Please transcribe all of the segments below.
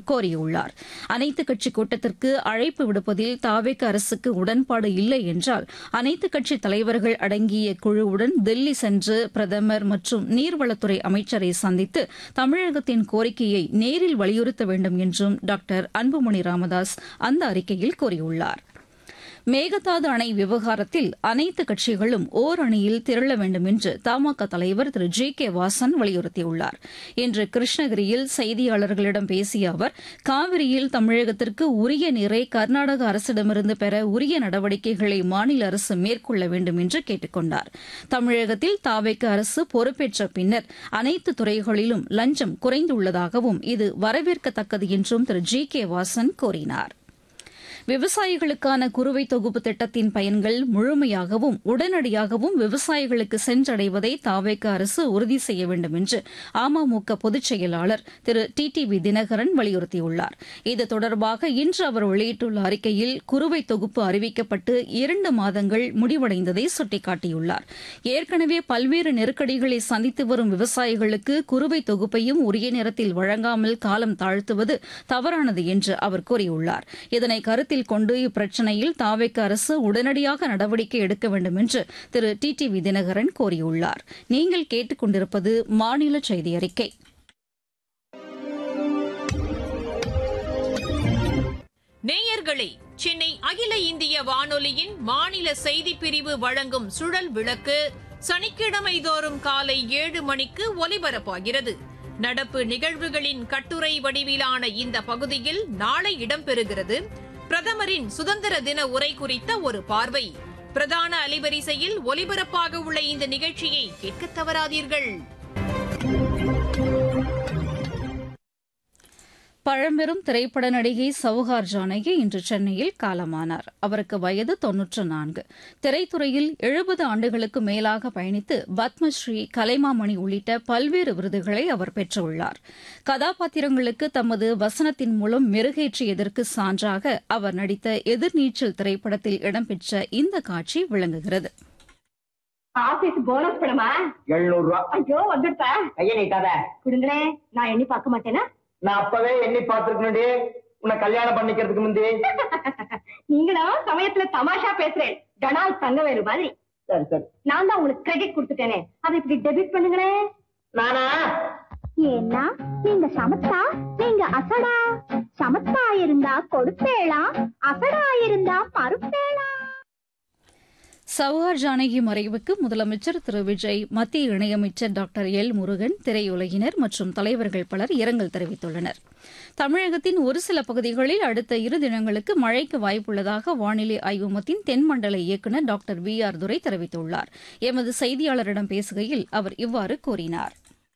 கோரியுள்ளார் அனைத்துக் கட்சி கூட்டத்திற்கு அழைப்பு விடுப்பதில் தாவேக அரசுக்கு உடன்பாடு இல்லை என்றால் அனைத்துக் கட்சி தலைவர்கள் அடங்கிய குழுவுடன் தில்லி சென்று பிரதமர் மற்றும் நீர்வளத்துறை அமைச்சரை சந்தித்து தமிழகத்தின் கோரிக்கையை நேரில் வலியுறுத்த வேண்டும் என்றும் டாக்டர் அன்புமணி ராமதாஸ் அந்த அறிக்கையில் கூறியுள்ளார் மேகதாது அணை விவகாரத்தில் அனைத்து கட்சிகளும் ஓர் அணியில் திரள வேண்டும் என்று தமாக தலைவர் திரு ஜி கே வாசன் வலியுறுத்தியுள்ளார் இன்று கிருஷ்ணகிரியில் செய்தியாளர்களிடம் பேசிய அவர் காவிரியில் தமிழகத்திற்கு உரிய நீரை கர்நாடக அரசிடமிருந்து பெற உரிய நடவடிக்கைகளை மாநில அரசு மேற்கொள்ள வேண்டும் என்று கேட்டுக் கொண்டார் தமிழகத்தில் தாவேக்க அரசு பொறுப்பேற்ற பின்னர் அனைத்து துறைகளிலும் லஞ்சம் குறைந்துள்ளதாகவும் இது வரவேற்கத்தக்கது என்றும் திரு ஜி கே வாசன் கூறினார் விவசாயிகளுக்கான குறுவை தொகுப்பு திட்டத்தின் பயன்கள் முழுமையாகவும் உடனடியாகவும் விவசாயிகளுக்கு சென்றடைவதை தாவேக்க அரசு உறுதி செய்ய வேண்டும் என்று அமமுக பொதுச் செயலாளர் Thiru T T V Dhinakaran வலியுறுத்தியுள்ளார் இது தொடர்பாக இன்று அவர் வெளியிட்டுள்ள அறிக்கையில் குறுவை தொகுப்பு அறிவிக்கப்பட்டு இரண்டு மாதங்கள் முடிவடைந்ததை சுட்டிக்காட்டியுள்ளார் ஏற்கனவே பல்வேறு நெருக்கடிகளை சந்தித்து வரும் விவசாயிகளுக்கு குறுவை தொகுப்பையும் உரிய நேரத்தில் வழங்காமல் காலம் தாழ்த்துவது தவறானது என்று அவர் கூறியுள்ளார் இதனை கருத்தில் கொண்டு இப்பிரச்சினையில் தாவேக்க அரசு உடனடியாக நடவடிக்கை எடுக்க வேண்டும் என்று Thiru T T V Dhinakaran கோரியுள்ளார் நீங்கள் கேட்டுக் கொண்டிருப்பது மாநில செய்தி அறிக்கை நேயர்களே சென்னை அகில இந்திய வானொலியின் மாநில செய்திப் பிரிவு வழங்கும் சுழல் விளக்கு சனிக்கிழமை தோறும் காலை ஏழு மணிக்கு ஒலிபரப்பாகிறது நடப்பு நிகழ்வுகளின் கட்டுரை வடிவிலான இந்த பகுதியில் நாளை இடம்பெறுகிறது பிரதமரின் சுதந்திர தின உரை குறித்த ஒரு பார்வை பிரதான அலைவரிசையில் ஒலிபரப்பாக உள்ள இந்த நிகழ்ச்சியை கேட்க தவறாதீர்கள் பழம்பெரும் திரைப்பட நடிகை சவுகார் ஜானகி இன்று சென்னையில் காலமானார் அவருக்கு வயது தொன்னூற்று நான்கு திரைத்துறையில் எழுபது ஆண்டுகளுக்கு மேலாக பயணித்து பத்மஸ்ரீ கலைமாமணி உள்ளிட்ட பல்வேறு விருதுகளை அவர் பெற்றுள்ளார் கதாபாத்திரங்களுக்கு தமது வசனத்தின் மூலம் மெருகேற்றியதற்கு சான்றாக அவர் நடித்த எதிர்நீச்சல் திரைப்படத்தில் இடம்பெற்ற இந்த காட்சி விளங்குகிறது ஆபீஸ் போனஸ் பணமா எழுநூறு ரூபா ஐயோ வந்துட்டா கைய நீட்டாத கொடுங்களே நான் எண்ணி பார்க்க மாட்டேனா நான் அப்பவே எண்ணி பார்த்திருக்கணும்டி உன்னை கல்யாணம் பண்ணிக்கிறதுக்கு முந்தி நீங்களும் சமயத்துல தமாஷா பேசுறேன் டனால் தங்கவேலு மாதிரி சரி சரி நான் தான் உங்களுக்கு கிரெடிட் கொடுத்துட்டேனே அதை இப்படி டெபிட் பண்ணுங்களே நானா ஏன்னா நீங்க சமத்தா நீங்க அசடா சமத்தா இருந்தா கொடுப்பேளா அசடா இருந்தா மறுப்பேளா சவுகார் ஜானகி மறைவுக்கு முதலமைச்சர் திரு விஜய் மத்திய இணையமைச்சர் டாக்டர் எல் முருகன் திரையுலகினர் மற்றும் தலைவர்கள் பலர் இரங்கல் தெரிவித்துள்ளனர் தமிழகத்தின் ஒரு சில பகுதிகளில் அடுத்த இரு தினங்களுக்கு மழைக்கு வாய்ப்புள்ளதாக வானிலை ஆய்வு மையத்தின் தென்மண்டல இயக்குநர் டாக்டர் வி ஆர் துரை தெரிவித்துள்ளார் எமது செய்தியாளரிடம் பேசுகையில் அவர் இவ்வாறு கூறினார்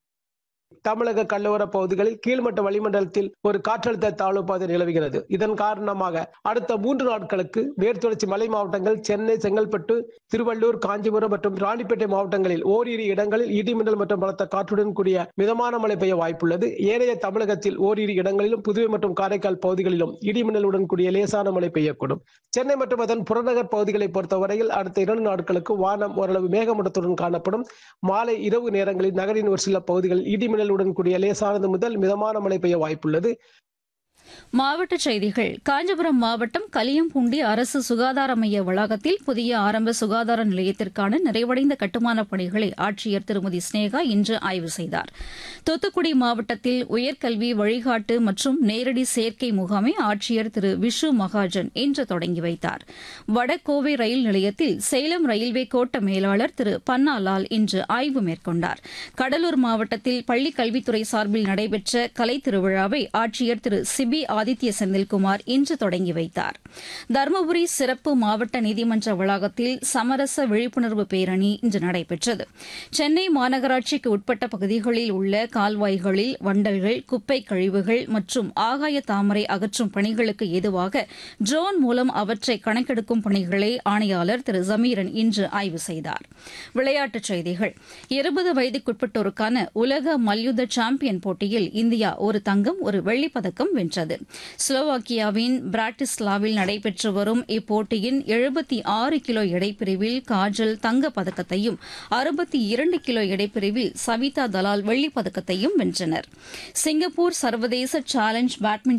தமிழக கடலோர பகுதிகளில் கீழ்மட்ட வளிமண்டலத்தில் ஒரு காற்றழுத்த தாழ்வு பாதை நிலவுகிறது இதன் காரணமாக அடுத்த மூன்று நாட்களுக்கு மேற்குத்தொடர்ச்சி மலை மாவட்டங்கள் சென்னை செங்கல்பட்டு திருவள்ளூர் காஞ்சிபுரம் மற்றும் ராணிப்பேட்டை மாவட்டங்களில் ஓரிரு இடங்களில் இடிமின்னல் மற்றும் பலத்த காற்றுடன் கூடிய மிதமான மழை பெய்ய வாய்ப்புள்ளது ஏனைய தமிழகத்தில் ஓரிரு இடங்களிலும் புதுவை மற்றும் காரைக்கால் பகுதிகளிலும் இடிமின்னலுடன் கூடிய லேசான மழை பெய்யக்கூடும் சென்னை மற்றும் அதன் புறநகர் பகுதிகளை பொறுத்தவரையில் அடுத்த இரண்டு நாட்களுக்கு வானம் ஓரளவு மேகமூட்டத்துடன் காணப்படும் மாலை இரவு நேரங்களில் நகரின் ஒரு சில பகுதிகளில் இடிமின்னலுடன் கூடிய லேசானது முதல் மிதமான மழை பெய்ய வாய்ப்புள்ளது மாவட்டச் செய்திகள் காஞ்சிபுரம் மாவட்டம் கலியம்பூண்டி அரசு சுகாதார மைய வளாகத்தில் புதிய ஆரம்ப சுகாதார நிலையத்திற்கான நிறைவடைந்த கட்டுமானப் பணிகளை ஆட்சியர் திருமதி ஸ்னேகா இன்று ஆய்வு செய்தார் தூத்துக்குடி மாவட்டத்தில் உயர்கல்வி வழிகாட்டு மற்றும் நேரடி சேர்க்கை முகாமை ஆட்சியர் திரு விஷு மகாஜன் இன்று தொடங்கி வைத்தார் வடகோவை ரயில் நிலையத்தில் சேலம் ரயில்வே கோட்ட மேலாளர் திரு பன்னாலால் இன்று ஆய்வு மேற்கொண்டார் கடலூர் மாவட்டத்தில் பள்ளிக் கல்வித்துறை சார்பில் நடைபெற்ற கலை திருவிழாவை ஆட்சியர் திரு சிபி ஆதித்ய செந்தில்குமார் இன்று தொடங்கி வைத்தார் தருமபுரி சிறப்பு மாவட்ட நீதிமன்ற வளாகத்தில் சமரச விழிப்புணர்வு பேரணி இன்று நடைபெற்றது சென்னை மாநகராட்சிக்கு உட்பட்ட பகுதிகளில் உள்ள கால்வாய்களில் வண்டல்கள் குப்பை கழிவுகள் மற்றும் ஆகாய தாமரை அகற்றும் பணிகளுக்கு ஏதுவாக ட்ரோன் மூலம் அவற்றை கணக்கெடுக்கும் பணிகளை ஆணையாளர் திரு ஜமீரன் இன்று ஆய்வு செய்தார் விளையாட்டுச் செய்திகள் இருபது வயதுக்குட்பட்டோருக்கான உலக மல்யுத்த சாம்பியன் போட்டியில் இந்தியா ஒரு தங்கம் ஒரு வெள்ளிப் பதக்கம் வென்றது ஸ்லோவாக்கியாவின் பிராட்டிஸ்லாவில் நடைபெற்று வரும் இப்போட்டியின் எழுபத்தி ஆறு கிலோ எடைப்பிரிவில் காஜல் தங்கப் பதக்கத்தையும் அறுபத்தி இரண்டு கிலோ எடைப்பிரிவில் சவிதா தலால் வெள்ளிப் பதக்கத்தையும் வென்றனர் சிங்கப்பூர் சர்வதேச சேலஞ்ச் பேட்மிண்டன்